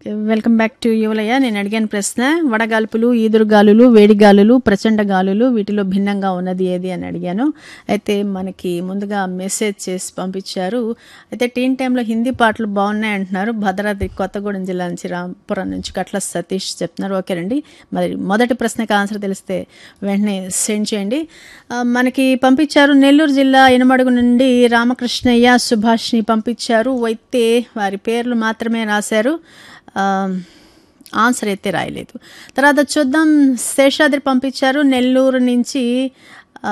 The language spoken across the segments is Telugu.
వెల్కమ్ బ్యాక్ టు యువలయ్య నేను అడిగాను ప్రశ్న వడగాల్పులు ఈదురుగాలులు వేడిగాలులు ప్రచండ గాలులు వీటిలో భిన్నంగా ఉన్నది ఏది అని అడిగాను అయితే మనకి ముందుగా మెసేజ్ చేసి పంపించారు అయితే టీన్ టైంలో హిందీ పాటలు బాగున్నాయి అంటున్నారు భద్రాద్రి కొత్తగూడెం జిల్లా నుంచి రాంపురం నుంచి కట్ల సతీష్ చెప్తున్నారు ఓకేనండి మరి మొదటి ప్రశ్నకి ఆన్సర్ తెలిస్తే వెంటనే సెండ్ చేయండి ఆ, మనకి పంపించారు నెల్లూరు జిల్లా ఇనమడుగు నుండి రామకృష్ణయ్య సుభాష్ని పంపించారు అయితే వారి పేర్లు మాత్రమే రాశారు ఆ, ఆన్సర్ అయితే రాయలేదు తర్వాత చూద్దాం శేషాద్రి పంపించారు నెల్లూరు నుంచి ఆ,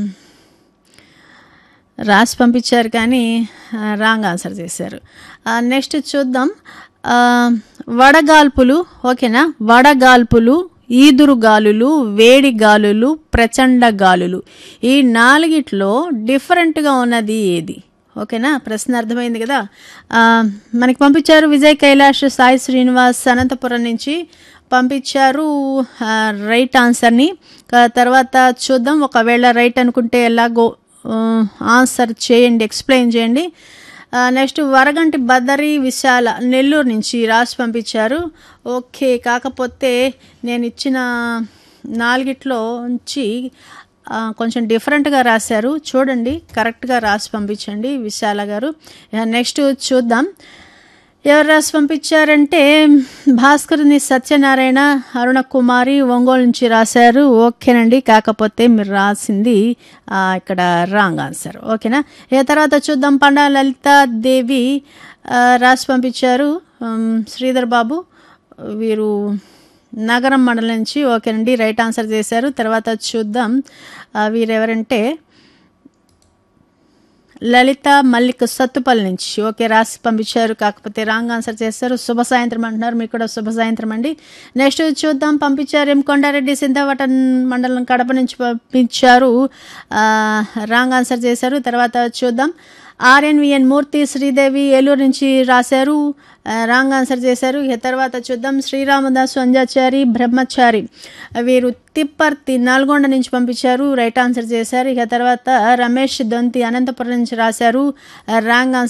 రాసి పంపించారు కానీ రాంగ్ ఆన్సర్ చేశారు నెక్స్ట్ చూద్దాం ఆ, వడగాల్పులు ఓకేనా వడగాల్పులు ఈదురు గాలులు వేడి గాలులు ప్రచండ గాలులు ఈ నాలుగిట్లో డిఫరెంట్గా ఉన్నది ఏది ఓకేనా ప్రశ్న అర్థమైంది కదా ఆ, మనకి పంపించారు విజయ్ కైలాష్ సాయి శ్రీనివాస్ అనంతపురం నుంచి పంపించారు ఆ, రైట్ ఆన్సర్ని ఆ, తర్వాత చూద్దాం ఒకవేళ రైట్ అనుకుంటే ఎలాగో ఆ, ఆన్సర్ చేయండి ఎక్స్ప్లెయిన్ చేయండి ఆ, నెక్స్ట్ వరగంటి బద్దరి విశాల నెల్లూరు నుంచి రాసి పంపించారు ఓకే కాకపోతే నేను ఇచ్చిన నాలుగిట్లో నుంచి ఆ, కొంచెం డిఫరెంట్గా రాశారు చూడండి కరెక్ట్గా రాసి పంపించండి విశాల గారు ఇక నెక్స్ట్ చూద్దాం ఎవరు రాసి పంపించారంటే భాస్కర్ని సత్యనారాయణ అరుణ కుమారి ఒంగోలు నుంచి రాశారు ఓకేనండి కాకపోతే మీరు రాసింది ఆ, ఇక్కడ రాంగ్ ఆన్సర్ ఓకేనా ఇక తర్వాత చూద్దాం పండా లలితా దేవి ఆ, రాసి పంపించారు ఉమ్, శ్రీధర్ బాబు వీరు నగరం మండలం నుంచి ఓకేనండి రైట్ ఆన్సర్ చేశారు తర్వాత చూద్దాం ఆ, వీరెవరంటే లలిత మల్లిక్ సత్తుపల్లి నుంచి ఓకే రాసి పంపించారు కాకపోతే రాంగ్ ఆన్సర్ చేస్తారు శుభ సాయంత్రం అంటున్నారు మీకు కూడా శుభ సాయంత్రం అండి నెక్స్ట్ చూద్దాం పంపించారు ఎం కొండారెడ్డి సింధవటం మండలం కడప నుంచి పంపించారు ఆ, రాంగ్ ఆన్సర్ చేశారు తర్వాత చూద్దాం ఆర్ఎన్విఎన్ మూర్తి శ్రీదేవి ఏలూరు నుంచి రాశారు ఆ, రాంగ్ ఆన్సర్ చేశారు ఇక తర్వాత చూద్దాం శ్రీరామదాసు అంజాచారి బ్రహ్మచారి వీరు తిప్పర్తి నల్గొండ నుంచి పంపించారు రైట్ ఆన్సర్ చేశారు ఇక తర్వాత రమేష్ దొంతి అనంతపురం నుంచి రాశారు రాంగ్ ఆన్సర్